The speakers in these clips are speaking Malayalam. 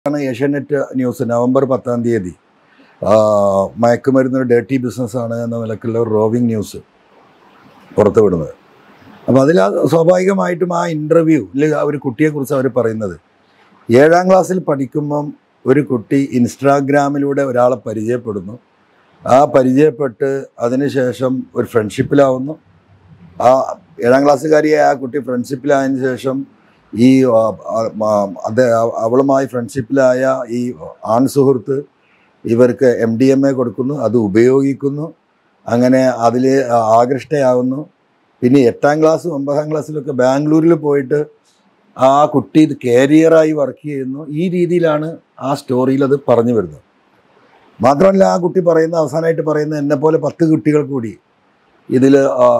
ആണ് ഏഷ്യാനെറ്റ് ന്യൂസ് നവംബർ പത്താം തീയതി ആ, മയക്കുമരുന്ന് ഡേർട്ടി ബിസിനസ്സാണ് എന്ന നിലക്കുള്ള ഒരു റോവിങ് ന്യൂസ് പുറത്തുവിടുന്നത് അപ്പോൾ അതിൽ ആ സ്വാഭാവികമായിട്ടും ആ ഇൻ്റർവ്യൂ ആ ഒരു കുട്ടിയെക്കുറിച്ച് അവർ പറയുന്നത് ഏഴാം ക്ലാസ്സിൽ പഠിക്കുമ്പം ഒരു കുട്ടി ഇൻസ്റ്റാഗ്രാമിലൂടെ ഒരാളെ പരിചയപ്പെടുന്നു ആ പരിചയപ്പെട്ട് അതിനുശേഷം ഒരു ഫ്രണ്ട്ഷിപ്പിലാവുന്നു ആ ഏഴാം ക്ലാസ്സുകാരിയായ ആ കുട്ടി ഫ്രണ്ട്ഷിപ്പിലായതിനു ശേഷം ഈ ആ, ആ, ആ, അത് അവളുമായി ഫ്രണ്ട്ഷിപ്പിലായ ഈ ആൺ സുഹൃത്ത് ഇവർക്ക് എം ഡി എം എ കൊടുക്കുന്നു അത് ഉപയോഗിക്കുന്നു അങ്ങനെ അതിൽ ആകൃഷ്ടയാവുന്നു പിന്നെ എട്ടാം ക്ലാസ്സും ഒമ്പതാം ക്ലാസ്സിലൊക്കെ ബാംഗ്ലൂരിൽ പോയിട്ട് ആ കുട്ടി ഇത് കാരിയറായി വർക്ക് ചെയ്യുന്നു ഈ രീതിയിലാണ് ആ സ്റ്റോറിയിൽ അത് പറഞ്ഞു വരുന്നത് മാത്രമല്ല ആ കുട്ടി പറയുന്ന അവസാനമായിട്ട് പറയുന്ന എന്നെ പോലെ പത്ത് കുട്ടികൾ കൂടി ഇതിൽ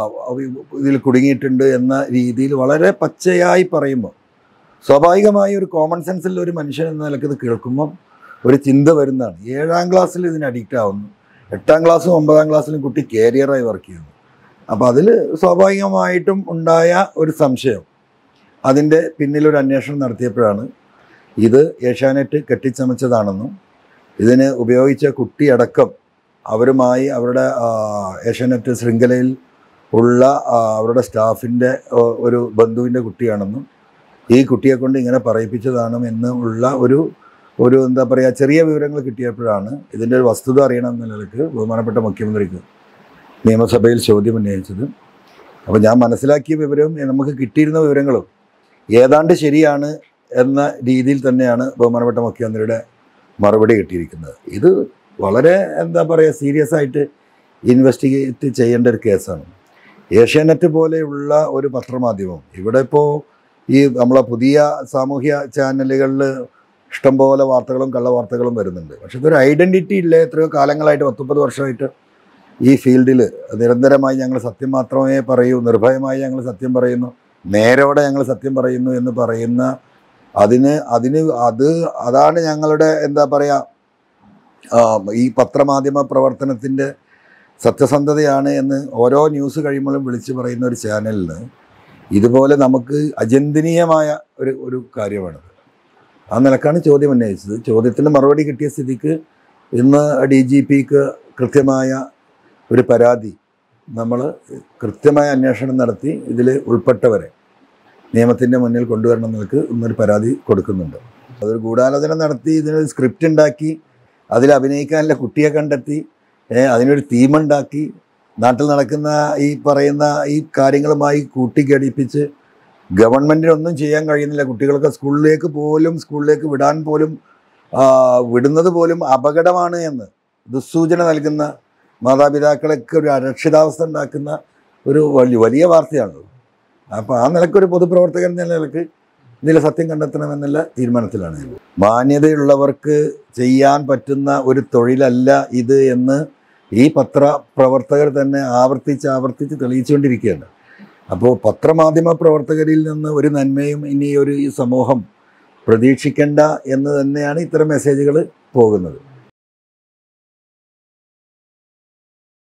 ഇതിൽ കുടുങ്ങിയിട്ടുണ്ട് എന്ന രീതിയിൽ വളരെ പച്ചയായി പറയുമ്പോൾ സ്വാഭാവികമായി ഒരു കോമൺ സെൻസിൽ ഒരു മനുഷ്യൻ എന്ന നിലക്ക് ഇത് കേൾക്കുമ്പം ഒരു ചിന്ത വരുന്നതാണ് ഏഴാം ക്ലാസ്സിൽ ഇതിന് അഡിക്റ്റ് ആവുന്നു എട്ടാം ക്ലാസ്സും ഒമ്പതാം ക്ലാസ്സിലും കുട്ടി കാരിയറായി വർക്ക് ചെയ്യുന്നു അപ്പോൾ അതിൽ സ്വാഭാവികമായിട്ടും ഉണ്ടായ ഒരു സംശയം അതിൻ്റെ പിന്നിലൊരു അന്വേഷണം നടത്തിയപ്പോഴാണ് ഇത് ഏഷ്യാനെറ്റ് കെട്ടിച്ചമച്ചതാണെന്നും ഇതിന് ഉപയോഗിച്ച കുട്ടിയടക്കം അവരുമായി അവരുടെ ആ, ഏഷ്യാനെറ്റ് ശൃംഖലയിൽ ഉള്ള ആ, അവരുടെ സ്റ്റാഫിൻ്റെ ഒരു ബന്ധുവിൻ്റെ കുട്ടിയാണെന്നും ഈ കുട്ടിയെ കൊണ്ട് ഇങ്ങനെ പറയിപ്പിച്ചതാണ് എന്ന് ഉള്ള ഒരു ഒരു എന്താ പറയുക ചെറിയ വിവരങ്ങൾ കിട്ടിയപ്പോഴാണ് ഇതിൻ്റെ ഒരു വസ്തുത അറിയണം എന്ന നിലയ്ക്ക് ബഹുമാനപ്പെട്ട മുഖ്യമന്ത്രിക്ക് നിയമസഭയിൽ ചോദ്യം ഉന്നയിച്ചത് അപ്പോൾ ഞാൻ മനസ്സിലാക്കിയ വിവരവും നമുക്ക് കിട്ടിയിരുന്ന വിവരങ്ങളും ഏതാണ്ട് ശരിയാണ് എന്ന രീതിയിൽ തന്നെയാണ് ബഹുമാനപ്പെട്ട മുഖ്യമന്ത്രിയുടെ മറുപടി കിട്ടിയിരിക്കുന്നത് ഇത് വളരെ എന്താ പറയുക സീരിയസ് ആയിട്ട് ഇൻവെസ്റ്റിഗേറ്റ് ചെയ്യേണ്ട ഒരു കേസാണ് ഏഷ്യാനെറ്റ് പോലെയുള്ള ഒരു പത്രമാധ്യമം ഇവിടെ ഇപ്പോൾ ഈ നമ്മളെ പുതിയ സാമൂഹ്യ ചാനലുകളിൽ ഇഷ്ടംപോലെ വാർത്തകളും കള്ളവാർത്തകളും വരുന്നുണ്ട് പക്ഷെ ഇതൊരു ഐഡൻറ്റിറ്റി ഇല്ല എത്രയോ കാലങ്ങളായിട്ട് പത്തൊമ്പത് വർഷമായിട്ട് ഈ ഫീൽഡിൽ നിരന്തരമായി ഞങ്ങൾ സത്യം മാത്രമേ പറയൂ നിർഭയമായി ഞങ്ങൾ സത്യം പറയുന്നു നേരോടെ ഞങ്ങൾ സത്യം പറയുന്നു എന്ന് പറയുന്ന അതിന് അതിന് അത് അതാണ് ഞങ്ങളുടെ എന്താ പറയുക ആ, ഈ പത്രമാധ്യമ പ്രവർത്തനത്തിൻ്റെ സത്യസന്ധതയാണ് എന്ന് ഓരോ ന്യൂസ് കഴിയുമ്പോഴും വിളിച്ചു പറയുന്ന ഒരു ചാനലിന് ഇതുപോലെ നമുക്ക് അചിന്തനീയമായ ഒരു ഒരു കാര്യമാണത് ആ നിലക്കാണ് ചോദ്യം ഉന്നയിച്ചത് ചോദ്യത്തിന് മറുപടി കിട്ടിയ സ്ഥിതിക്ക് ഇന്ന് ഡി ജി പിക്ക് കൃത്യമായ ഒരു പരാതി നമ്മൾ കൃത്യമായ അന്വേഷണം നടത്തി ഇതിൽ ഉൾപ്പെട്ടവരെ നിയമത്തിൻ്റെ മുന്നിൽ കൊണ്ടുവരണം എന്നൊക്കെ ഇന്നൊരു പരാതി കൊടുക്കുന്നുണ്ട് അതൊരു ഗൂഢാലോചന നടത്തി ഇതിനൊരു സ്ക്രിപ്റ്റ് ഉണ്ടാക്കി അതിൽ അഭിനയിക്കാനുള്ള കുട്ടിയെ കണ്ടെത്തി ഏ, അതിനൊരു തീമുണ്ടാക്കി നാട്ടിൽ നടക്കുന്ന ഈ പറയുന്ന ഈ കാര്യങ്ങളുമായി കൂട്ടിക്കടിപ്പിച്ച് ഗവൺമെൻറ്റിനൊന്നും ചെയ്യാൻ കഴിയുന്നില്ല കുട്ടികൾക്ക് സ്കൂളിലേക്ക് പോലും സ്കൂളിലേക്ക് വിടാൻ പോലും ആ, വിടുന്നത് പോലും അപകടമാണ് എന്ന് ദുസ്സൂചന നൽകുന്ന മാതാപിതാക്കളൊക്കെ ഒരു അരക്ഷിതാവസ്ഥ ഉണ്ടാക്കുന്ന ഒരു വലിയ വലിയ വാർത്തയാണ് അപ്പോൾ ആ നിലക്കൊരു പൊതുപ്രവർത്തകൻ എന്ന നിലക്ക് ഇതിൽ സത്യം കണ്ടെത്തണമെന്നുള്ള തീരുമാനത്തിലാണ് ഞാൻ. മാന്യതയുള്ളവർക്ക് ചെയ്യാൻ പറ്റുന്ന ഒരു തൊഴിലല്ല ഇത് എന്ന് ഈ പത്ര പ്രവർത്തകർ തന്നെ ആവർത്തിച്ച് ആവർത്തിച്ച് തെളിയിച്ചുകൊണ്ടിരിക്കുകയാണ് അപ്പോൾ പത്രമാധ്യമ പ്രവർത്തകരിൽ നിന്ന് ഒരു നന്മയും ഇനി ഒരു ഈ സമൂഹം പ്രതീക്ഷിക്കേണ്ട എന്ന് തന്നെയാണ് ഇത്തരം മെസ്സേജുകൾ പോകുന്നത്